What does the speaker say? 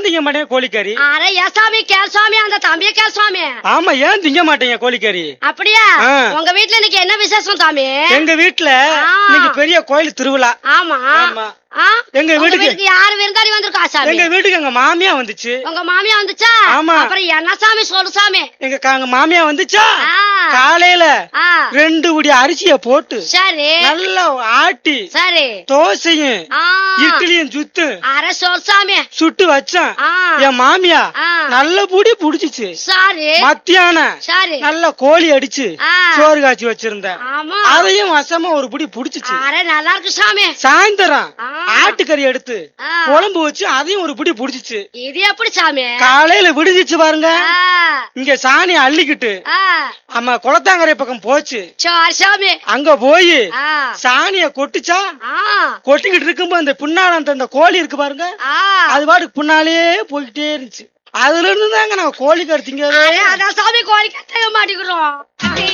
திங்க மாட்டேங்க கோழிக்கறி அட ஏன் சாமி கேள் சுவாமி அந்த தம்பிய கேள் சுவாமி ஆமா ஏன் திங்க மாட்டேங்க கோழிக்கறி அப்படியா ஆ. உங்க வீட்டுல இன்னைக்கு என்ன விசேஷம் சாமி எங்க வீட்டுல ஆ. இன்னைக்கு பெரிய கோயில் திருவிழா ஆமா ஆமா. ஆ? எங்க உங்க வீட்டுக்கு- வீட்டுக்கு யாரு விருந்தாளி வந்திருக்கா சாமி எங்க வீட்டுக்கு எங்க மாமியா வந்துச்சு உங்க மாமியா வந்துச்சா ஆமா. அப்புறம் என்ன சாமி சொல்லு சாமி எங்க கா- எங்க மாமியா வந்துச்சா ஆ. காலையில ஆ. ரெண்டு உடி அரிசிய போட்டு சரி நல்லா ஆட்டி சரி தோசையும் ஆ. இட்லியும் சுத்து அர சொல் சாமி சுட்டு வச்சேன் ஆ. என் மாமியா ஆ. நல்ல புடி புடிச்சிச்சு சரி மத்தியானம் சரி நல்ல கோழி அடிச்சு ஆ. சோறு காய்ச்சி வச்சிருந்தேன் ஆமா அதையும் வசமா ஒரு புடி புடிச்சிச்சு அர நல்லா இருக்கு சாமி சாயந்தரம் ஆ. ஆட்டுக்கறி எடுத்து ஆ. குழம்பு வச்சு அதையும் ஒரு புடி புடிச்சிச்சு இது எப்படி சாமி காலையில விடுதிச்சு பாருங்க ஆ. இங்க சாணி அள்ளிக்கிட்டு ஆ. ஆமா குளத்தாங்கரை பக்கம் போச்சு சரி சாமி அங்க போய் ஆ. சாணிய கொட்டுச்சா ஆ. கொட்டிக்கிட்டு இருக்கும்போது அந்த பின்னால அந்த அந்த கோழி இருக்கு பாருங்க ஆ. அது பாட்டுக்கு பின்னாலே போய்கிட்டே இருந்துச்சு அதுல இருந்து தாங்க நான் கோழி கருத்திங்க அட, அதான் சாமி கோழி கட்ட மாட்டேங்கிறோம்